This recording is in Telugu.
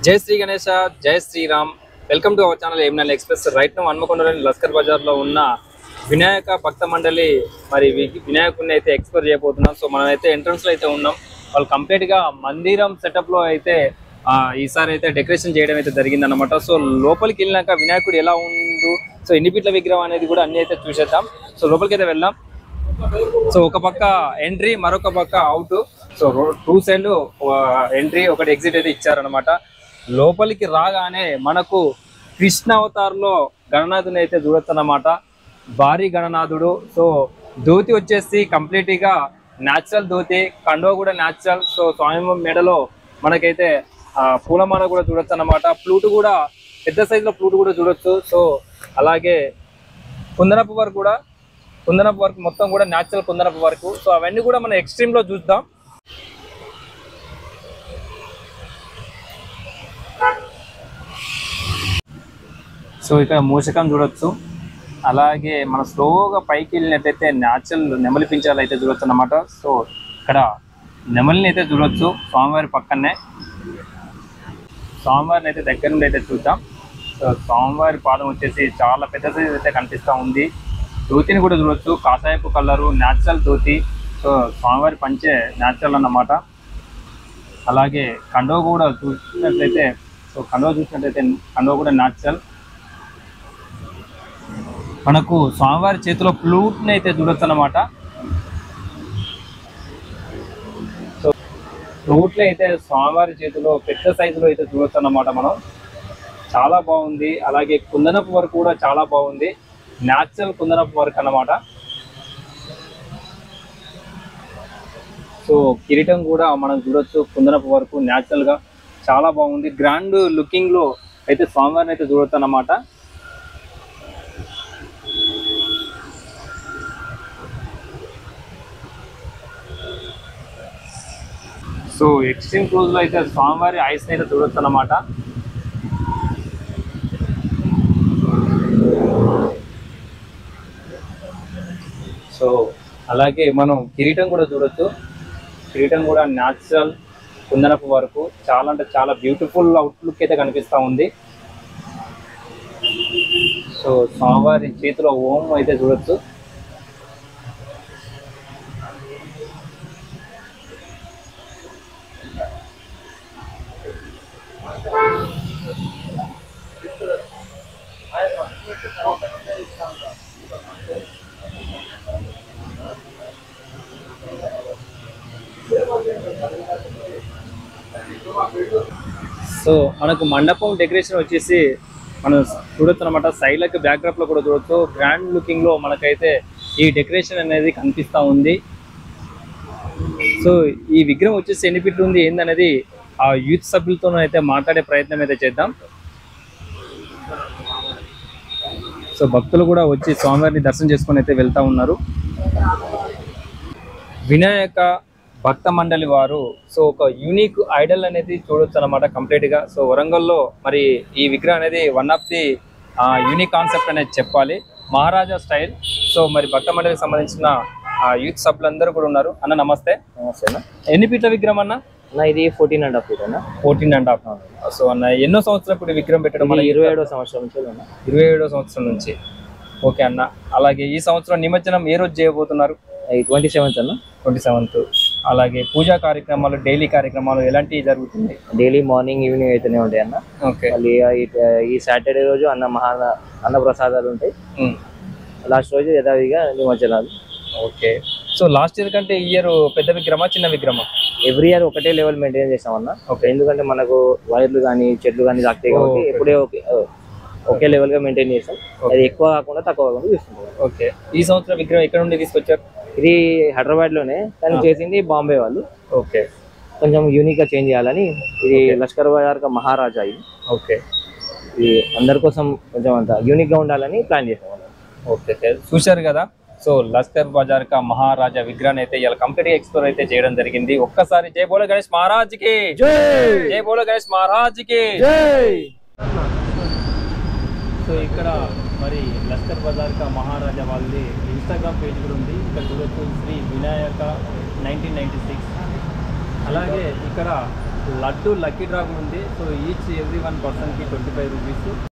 జై శ్రీ గణేష జై Shri Ram welcome to our channel ఏమినాల్ ఎక్స్ప్రెస్ రైట్ ను హన్మకొండలోని లస్కర్ బజార్ లో ఉన్న వినాయక భక్త మండలి మరి వి- వినాయకుడిని అయితే ఎక్స్ప్లోర్ చేయబోతున్నాం సో మనం అయితే ఎంట్రన్స్ లో అయితే ఉన్నాం వాళ్ళు కంప్లీట్ గా మందిరం సెటప్ లో అయితే ఆ, ఈసారి అయితే డెకరేషన్ చేయడం అయితే జరిగింది అనమాట సో లోపలికి వెళ్ళినాక వినాయకుడు ఎలా ఉండు సో ఎన్ని ఫీట్ల విగ్రహం అనేది కూడా అన్ని అయితే చూసేద్దాం సో లోపలికి అయితే వెళ్దాం సో ఒక పక్క ఎంట్రీ మరొక పక్క out so two side entry ఒకటి ఎగ్జిట్ అయితే ఇచ్చారనమాట లోపలికి రాగానే మనకు కృష్ణ అవతారంలో గణనాథుని అయితే చూడొచ్చన్నమాట భారీ గణనాథుడు సో ధోతి వచ్చేసి కంప్లీట్ గా న్యాచురల్ ధోతి కండువ కూడా న్యాచురల్ సో స్వామి మెడలో మనకైతే ఆ, పూలమాల కూడా చూడొచ్చు అన్నమాట ఫ్లూట్ కూడా పెద్ద సైజులో ఫ్లూట్ కూడా చూడొచ్చు సో అలాగే కుందనపు వరకు కూడా కుందనపు వర్క్ మొత్తం కూడా న్యాచురల్ కుందనపు వరకు సో అవన్నీ కూడా మనం ఎక్స్ట్రీమ్ లో చూద్దాం సో ఇక్కడ మూషకం చూడొచ్చు అలాగే మనం స్లోగా పైకి వెళ్ళినట్టయితే న్యాచురల్ నెమలి పించాలు అయితే చూడొచ్చు అన్నమాట సో ఇక్కడ నెమలిని అయితే చూడొచ్చు స్వామివారి పక్కనే స్వామివారిని అయితే దగ్గర నుండి అయితే చూద్దాం సో స్వామివారి పాదం వచ్చేసి చాలా పెద్ద సైజ్ అయితే కనిపిస్తూ ఉంది ధోతిని కూడా చూడొచ్చు కాషాయపు కలరు న్యాచురల్ ధోతి సో స్వామివారి పంచే న్యాచురల్ అన్నమాట అలాగే కండవ కూడా చూసినట్లయితే సో కండవ చూసినట్లయితే కండవ కూడా న్యాచురల్ మనకు స్వామివారి చేతిలో ఫ్లూట్ని అయితే చూడొచ్చు అన్నమాట సో ఫ్లూట్లు అయితే స్వామివారి చేతిలో పెద్ద సైజులో అయితే చూడొచ్చు అన్నమాట మనం చాలా బాగుంది అలాగే కుందనపు వర్క్ కూడా చాలా బాగుంది న్యాచురల్ కుందనపు వర్క్ అన్నమాట సో కిరీటం కూడా మనం చూడొచ్చు కుందనపు వరకు న్యాచురల్ గా చాలా బాగుంది గ్రాండ్ లుకింగ్ లో అయితే స్వామివారిని అయితే చూడొచ్చు అన్నమాట సో ఎక్స్ట్రీమ్ క్లోజ్ లో అయితే స్వామివారి ఐస్ అయితే చూడొచ్చు అన్నమాట సో అలాగే మనం కిరీటం కూడా చూడొచ్చు కిరీటం కూడా న్యాచురల్ కుందనపు వరకు చాలా అంటే చాలా బ్యూటిఫుల్ అవుట్లుక్ అయితే కనిపిస్తూ ఉంది సో స్వామివారి చేతిలో ఓం అయితే చూడొచ్చు సో మనకు మండపం డెకరేషన్ వచ్చేసి మనం చూడొచ్చు అనమాట సైడ్లకి బ్యాక్డ్రాప్ లో కూడా చూడొచ్చు గ్రాండ్ లుకింగ్ లో మనకైతే ఈ డెకరేషన్ అనేది కనిపిస్తా ఉంది సో ఈ విగ్రహం వచ్చేసి ఎన్ని ఫీట్లు ఉంది ఏందనేది ఆ యూత్ సభ్యులతో అయితే మాట్లాడే ప్రయత్నం అయితే చేద్దాం సో భక్తులు కూడా వచ్చి స్వామివారిని దర్శనం చేసుకొని అయితే వెళ్తా ఉన్నారు వినాయక భక్త మండలి వారు సో ఒక యూనిక్ ఐడల్ అనేది చూడొచ్చు అనమాట కంప్లీట్ గా సో వరంగల్లో మరి ఈ విగ్రహం అనేది one of the unique concept అనేది చెప్పాలి మహారాజా స్టైల్ సో మరి భక్త మండలికి సంబంధించిన యూత్ సభ్యులందరూ కూడా ఉన్నారు అన్న నమస్తే నమస్తే అన్న ఎన్ని ఫీట్ల విగ్రహం అన్న అన్న ఇది ఫోర్టీన్ అండ్ హాఫ్ ఫీట్ అన్న ఫోర్టీన్ అండ్ హాఫ్ సో అన్న ఎన్నో సంవత్సరాలు ఇప్పుడు ఈ విగ్రహం పెట్టడం మన మన ఇరవై ఏడో సంవత్సరం నుంచి అన్న ఇరవై ఏడో సంవత్సరం నుంచి ఓకే అన్న అలాగే ఈ సంవత్సరం నిమజ్జనం ఏ రోజు చేయబోతున్నారు ఇది ట్వంటీ సెవెంత్ అన్న ట్వంటీ సెవెంత్ అలాగే పూజా కార్యక్రమాలు డైలీ కార్యక్రమాలు ఎలాంటివి జరుగుతుంది డైలీ మార్నింగ్ ఈవినింగ్ అయితేనే ఉంటాయి అన్న ఓకే మళ్ళీ ఈ- ఈ సాటర్డే రోజు అన్న మహా అన్న ప్రసాదాలు ఉంటాయి ఉమ్. లాస్ట్ రోజు యథావిధిగా నిమజ్జనాలు ఓకే సో లాస్ట్ ఇయర్ కంటే ఈ ఇయర్ పెద్ద విగ్రమా చిన్న విగ్రమా ఎవ్రీ ఇయర్ ఒకటే లెవెల్ మెయింటైన్ చేస్తాం అన్న ఓకే ఎందుకంటే మనకు వైర్లు కానీ చెట్లు కానీ తాకుతాయి కాబట్టి ఓకే. ఎప్పుడే ఒకే ఒకే లెవెల్ గా మెయింటైన్ చేస్తాం అది ఎక్కువ కాకుండా తక్కువ కాకుండా చూసుకుంటాం ఓకే ఈ సంవత్సరం విగ్రహం ఎక్కడ నుండి తీసుకొచ్చారు ఇది హైదరాబాద్ లోనే కానీ చేసింది బాంబే వాళ్ళు ఓకే కొంచెం యూనిక్ గా చేంజ్ చేయాలని ఇది లష్కర్ బజార్ కా మహారాజా ఇది ఓకే ఇది అందరి కోసం కొంచెం అంత యూనిక్ గా ఉండాలని ప్లాన్ చేసాం అన్నమాట. Okay okay. చూశారు కదా సో లస్కర్ బజార్ కా మహారాజా విగ్రహాన్ని అయితే ఇలా కంప్లీట్ గా ఎక్స్ప్లోర్ అయితే చేయడం జరిగింది ఒక్కసారి జై బోలో గణేష్ మహారాజ్ కి జై బోలో గణేష్ మహారాజ్ కి సో ఇక్కడ మరి లష్కర్ బజార్ కా మహారాజా వాళ్ళది ఇన్స్టాగ్రామ్ పేజ్ కూడా ఉంది ఇక్కడ చూడొచ్చు Shri Vinayaka nineteen ninety six అలాగే ఇక్కడ లడ్డు లక్కీ డ్రా ఉంది సో ఈచ్ ఎవ్రీ వన్ పర్సన్కి ట్వంటీ ఫైవ్ రూపీస్